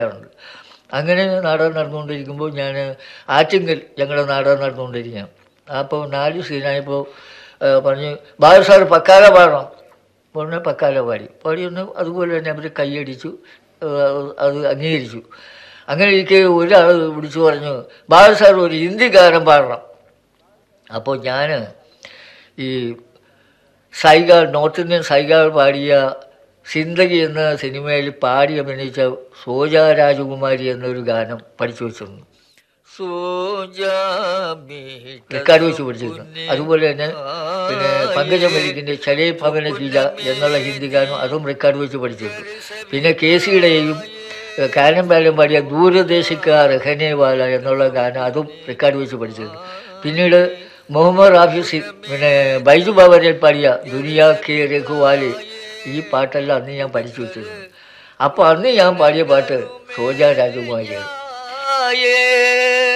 ഉണ്ട് അങ്ങനെ നാടകം നടന്നുകൊണ്ടിരിക്കുമ്പോൾ ഞാൻ ആറ്റിങ്കൽ ഞങ്ങളുടെ നാടകം നടന്നുകൊണ്ടിരിക്കുകയാണ് അപ്പോൾ നാല് സീനായപ്പോൾ പറഞ്ഞ് ബാലു സാർ പക്കാല പാടണം ഉടനെ പക്കാല പാടി പാടി ഒന്ന് അതുപോലെ തന്നെ അവർ കൈയടിച്ചു ഏഹ് അത് അംഗീകരിച്ചു അങ്ങനെ ഇരിക്കെ ഒരാൾ വിളിച്ചു പറഞ്ഞു ബാലു സാർ ഒരു ഹിന്ദി ഗാനം പാടണം അപ്പോൾ ഞാൻ ഈ സൈഗാൾ നോർത്ത് ഇന്ത്യൻ സൈഗാൾ പാടിയ സിന്ദഗി എന്ന സിനിമയിൽ പാടി അഭിനയിച്ച സോജ രാജകുമാരി എന്നൊരു ഗാനം പഠിച്ചു വെച്ചിരുന്നു റെക്കാർഡ് വെച്ച് പഠിച്ചിരുന്നു അതുപോലെ തന്നെ പിന്നെ പങ്കജ മലിക്കിൻ്റെ ചലേ ഭവന ഗീത എന്നുള്ള ഹിന്ദി ഗാനം അതും റെക്കാർഡ് വെച്ച് പഠിച്ചിരുന്നു പിന്നെ കെ സിയുടെയും കാനം ബാലം പാടിയ ദൂരദേശിക്കാർ രഹനേവാല എന്നുള്ള ഗാനം അതും റെക്കാർഡ് വെച്ച് പഠിച്ചിരുന്നു പിന്നീട് മുഹമ്മദ് റാഫി പിന്നെ ബൈജു ബാബരൻ പാടിയ ദുനിയാ കെ രഘുവാലി ഈ പാട്ടെല്ലാം അന്ന് ഞാൻ പഠിച്ചു വെച്ചിരുന്നു അപ്പോൾ അന്ന് ഞാൻ പാടിയ പാട്ട് സോജ രാജകുമാരിയാണ്